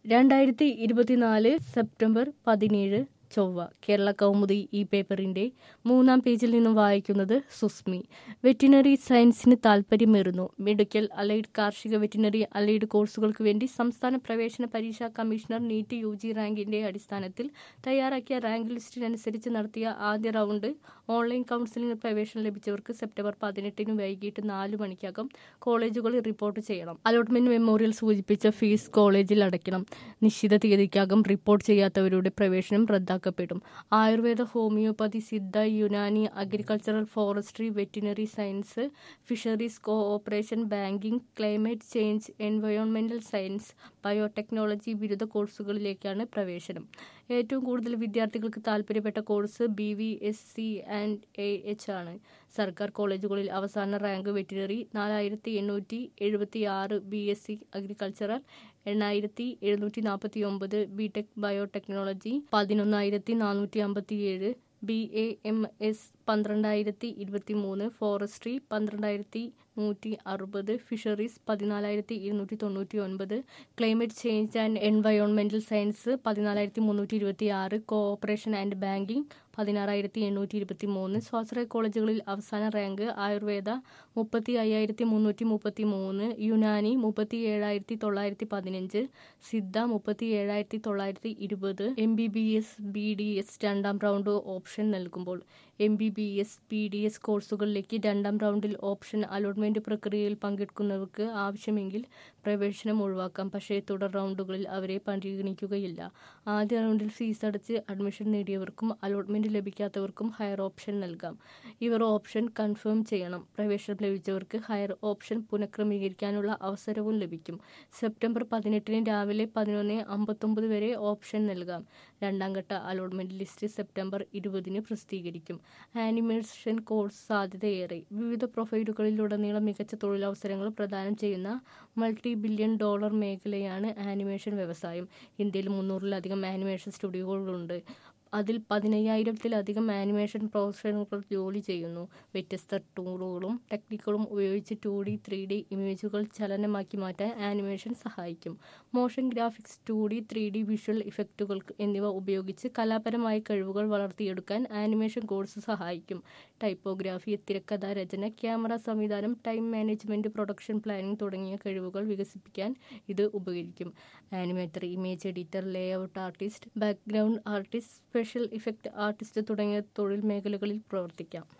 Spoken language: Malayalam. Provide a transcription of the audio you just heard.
രണ്ടായിരത്തി ഇരുപത്തിനാല് സെപ്റ്റംബർ പതിനേഴ് ചൊവ്വ കേരള കൗമുദി ഈ പേപ്പറിന്റെ മൂന്നാം പേജിൽ നിന്നും വായിക്കുന്നത് സുസ്മി വെറ്റിനറി സയൻസിന് താൽപ്പര്യമേറുന്നു മെഡിക്കൽ അലൈഡ് കാർഷിക വെറ്റിനറി അലൈഡ് കോഴ്സുകൾക്ക് വേണ്ടി സംസ്ഥാന പ്രവേശന പരീക്ഷാ കമ്മീഷണർ നീറ്റ് യു ജി റാങ്കിന്റെ അടിസ്ഥാനത്തിൽ തയ്യാറാക്കിയ റാങ്ക് ലിസ്റ്റിനനുസരിച്ച് നടത്തിയ ആദ്യ റൗണ്ട് ഓൺലൈൻ കൗൺസിലിംഗ് പ്രവേശനം ലഭിച്ചവർക്ക് സെപ്റ്റംബർ പതിനെട്ടിന് വൈകിട്ട് നാല് മണിക്കകം കോളേജുകളിൽ റിപ്പോർട്ട് ചെയ്യണം അലോട്ട്മെന്റ് മെമ്മോറിയൽ സൂചിപ്പിച്ച ഫീസ് കോളേജിൽ അടയ്ക്കണം നിശ്ചിത തീയതിക്കകം റിപ്പോർട്ട് ചെയ്യാത്തവരുടെ പ്രവേശനം റദ്ദാക്കപ്പെടും Ayurveda homeopathy Siddha Unani agricultural forestry veterinary science fisheries cooperation banking climate change എൻവയോൺമെന്റൽ സയൻസ് ബയോടെക്നോളജി ബിരുദ കോഴ്സുകളിലേക്കാണ് പ്രവേശനം ഏറ്റവും കൂടുതൽ വിദ്യാർത്ഥികൾക്ക് താൽപ്പര്യപ്പെട്ട course B V S C and A H ആണ് സർക്കാർ കോളേജുകളിൽ അവസാന റാങ്ക് വെറ്റിനറി നാലായിരത്തി എണ്ണൂറ്റി എഴുപത്തി ആറ് ബി എസ് സി അഗ്രികൾച്ചറൽ എണ്ണായിരത്തി എഴുന്നൂറ്റി നാൽപ്പത്തി ഒമ്പത് ബി ടെക് ബയോടെക്നോളജി പതിനൊന്നായിരത്തി നാനൂറ്റി അമ്പത്തി ഏഴ് ബി എ എം എസ് പന്ത്രണ്ടായിരത്തി ഇരുപത്തി മൂന്ന് ഫോറസ്ട്രി പന്ത്രണ്ടായിരത്തി നൂറ്റി അറുപത് ഫിഷറീസ് പതിനാലായിരത്തി ഇരുന്നൂറ്റി തൊണ്ണൂറ്റി ഒൻപത് ക്ലൈമറ്റ് ചേഞ്ച് ആൻഡ് എൻവയോൺമെന്റൽ സയൻസ് പതിനാലായിരത്തി മുന്നൂറ്റി ഇരുപത്തി ആറ് കോഓപ്പറേഷൻ ആൻഡ് ബാങ്കിംഗ് പതിനാറായിരത്തി എണ്ണൂറ്റി ഇരുപത്തി മൂന്ന് സ്വാശ്രയ കോളേജുകളിൽ അവസാന റാങ്ക് ആയുർവേദ മുപ്പത്തി അയ്യായിരത്തി മുന്നൂറ്റി മുപ്പത്തി മൂന്ന് യുനാനി മുപ്പത്തി ഏഴായിരത്തി തൊള്ളായിരത്തി പതിനഞ്ച് സിദ്ധ മുപ്പത്തി ഏഴായിരത്തി തൊള്ളായിരത്തി ഇരുപത് M B B S B D S രണ്ടാം റൗണ്ട് ഓപ്ഷൻ നൽകുമ്പോൾ M B B S P D S കോഴ്സുകളിലേക്ക് രണ്ടാം റൗണ്ടിൽ ഓപ്ഷൻ അലോട്ട്മെന്റ് പ്രക്രിയയിൽ പങ്കെടുക്കുന്നവർക്ക് ആവശ്യമെങ്കിൽ പ്രവേശനം ഒഴിവാക്കാം പക്ഷേ തുടർ റൗണ്ടുകളിൽ അവരെ പരിഗണിക്കുകയില്ല ആദ്യ റൗണ്ടിൽ ഫീസ് അടച്ച് അഡ്മിഷൻ നേടിയവർക്കും അലോട്ട്മെന്റ് ലഭിക്കാത്തവർക്കും ഹയർ ഓപ്ഷൻ നൽകാം ഇവർ ഓപ്ഷൻ കൺഫേം ചെയ്യണം പ്രവേശനം ലഭിച്ചവർക്ക് ഹയർ ഓപ്ഷൻ പുനഃക്രമീകരിക്കാനുള്ള അവസരവും ലഭിക്കും സെപ്റ്റംബർ പതിനെട്ടിന് രാവിലെ പതിനൊന്ന് അമ്പത്തൊമ്പത് വരെ ഓപ്ഷൻ നൽകാം രണ്ടാം ഘട്ട അലോട്ട്മെന്റ് ലിസ്റ്റ് സെപ്റ്റംബർ ഇരുപതിന് പ്രസിദ്ധീകരിക്കും ആനിമേഷൻ കോഴ്സ് സാധ്യതയേറെ വിവിധ പ്രൊഫൈലുകളിലുടനീളം മികച്ച തൊഴിലവസരങ്ങൾ പ്രദാനം ചെയ്യുന്ന മൾട്ടി ബില്യൺ ഡോളർ മേഖലയാണ് ആനിമേഷൻ വ്യവസായം ഇന്ത്യയിൽ മുന്നൂറിലധികം ആനിമേഷൻ സ്റ്റുഡിയോകളുണ്ട് അതിൽ പതിനയ്യായിരത്തിലധികം ആനിമേഷൻ പ്രൊഫഷണലുകൾ ജോലി ചെയ്യുന്നു വ്യത്യസ്ത ടൂളുകളും ടെക്നിക്കുകളും ഉപയോഗിച്ച് ടു ഡി ത്രീ ഡി ഇമേജുകൾ ചലനമാക്കി മാറ്റാൻ ആനിമേഷൻ സഹായിക്കും motion graphics two D three D visual ഇഫക്റ്റുകൾ എന്നിവ ഉപയോഗിച്ച് കലാപരമായ കഴിവുകൾ വളർത്തിയെടുക്കാൻ ആനിമേഷൻ കോഴ്സ് സഹായിക്കും ടൈപ്പോഗ്രാഫി തിരക്കഥ രചന ക്യാമറ സംവിധാനം ടൈം മാനേജ്മെന്റ് പ്രൊഡക്ഷൻ പ്ലാനിംഗ് തുടങ്ങിയ കഴിവുകൾ വികസിപ്പിക്കാൻ ഇത് ഉപകരിക്കും animator image editor layout artist background artist special effect artist തുടങ്ങിയ തൊഴിൽ മേഖലകളിൽ പ്രവർത്തിക്കാം